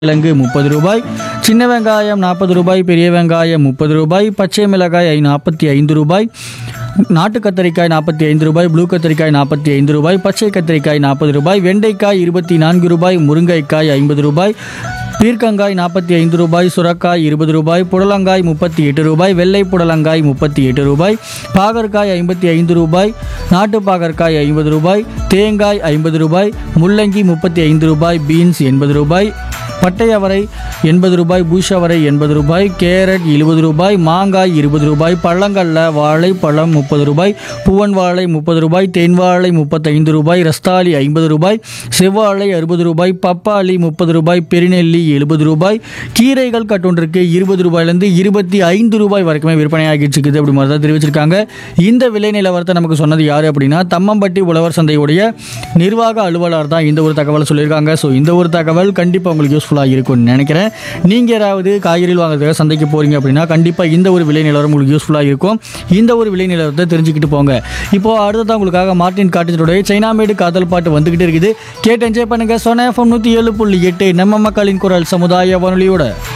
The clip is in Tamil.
கிழங்கு முப்பது ரூபாய் சின்ன வெங்காயம் நாற்பது ரூபாய் பெரிய வெங்காயம் முப்பது ரூபாய் பச்சை மிளகாய் ஐ- நாற்பத்தி ஐந்து ரூபாய் நாட்டு கத்தரிக்காய் நாற்பத்தி ஐந்து ரூபாய் ப்ளூ கத்தரிக்காய் நாற்பத்தி ஐந்து ரூபாய் பச்சை கத்தரிக்காய் நாற்பது ரூபாய் வெண்டைக்காய் இருபத்தி நான்கு ரூபாய் முருங்கைக்காய் ஐம்பது ரூபாய் பீர்க்கங்காய் நாற்பத்தி ஐந்து ரூபாய் சுரக்காய் இருபது ரூபாய் புடலங்காய் முப்பத்தி எட்டு ரூபாய் வெள்ளை புடலங்காய் முப்பத்தி எட்டு ரூபாய் பாகற்காய் ஐம்பத்தி ஐந்து ரூபாய் நாட்டு பாகற்காய் ஐம்பது ரூபாய் தேங்காய் ஐம்பது ரூபாய் முள்ளங்கி முப்பத்தி ஐந்து ரூபாய் பீன்ஸ் எண்பது ரூபாய் பட்டை அவரை எண்பது ரூபாய் பூஷவரை எண்பது ரூபாய் கேரட் எழுபது ரூபாய் மாங்காய் இருபது ரூபாய் பழங்கல்ல வாழை பழம் முப்பது ரூபாய் பூவன் வாழை முப்பது ரூபாய் தேன் வாழை முப்பத்தைந்து ரூபாய் ரஸ்தாலி ஐம்பது ரூபாய் செவ்வாழை அறுபது ரூபாய் பப்பாளி முப்பது ரூபாய் பெருநெல்லி எழுபது ரூபாய் கீரைகள் கட்டொன்றுக்கு இருபது ரூபாயிலேருந்து இருபத்தி ஐந்து ரூபாய் வரைக்குமே விற்பனையாகிட்டு இருக்குது அப்படி மாதிரி தான் தெரிவிச்சிருக்காங்க இந்த விலை நிலவரத்தை நமக்கு சொன்னது யார் அப்படின்னா தம்மம்பட்டி உழவர் சந்தையுடைய நிர்வாக அலுவலர் தான் இந்த ஒரு தகவலை சொல்லியிருக்காங்க ஸோ இந்த ஒரு தகவல் கண்டிப்பாக உங்களுக்கு யூஸ்ஃபுல்லாக இருக்கும்னு நினைக்கிறேன் நீங்கள் யாராவது காய்கறிகள் வாங்குறதுக்காக சந்தைக்கு போகிறீங்க அப்படின்னா கண்டிப்பாக இந்த ஒரு விலை நிலவரம் உங்களுக்கு யூஸ்ஃபுல்லாக இருக்கும் இந்த ஒரு விலை நிலவரத்தை தெரிஞ்சுக்கிட்டு போங்க இப்போ அடுத்ததான் உங்களுக்காக மார்டின் காட்டேஜோடைய சைனா மேடு காதல் பாட்டு வந்துகிட்டு இருக்குது கேட்டு என்ஜாய் பண்ணுங்க சொன்ன எஃப்எம் நூற்றி ஏழு புள்ளி எட்டு நம்ம மக்களின் குரல் சமுதாய வானொலியோட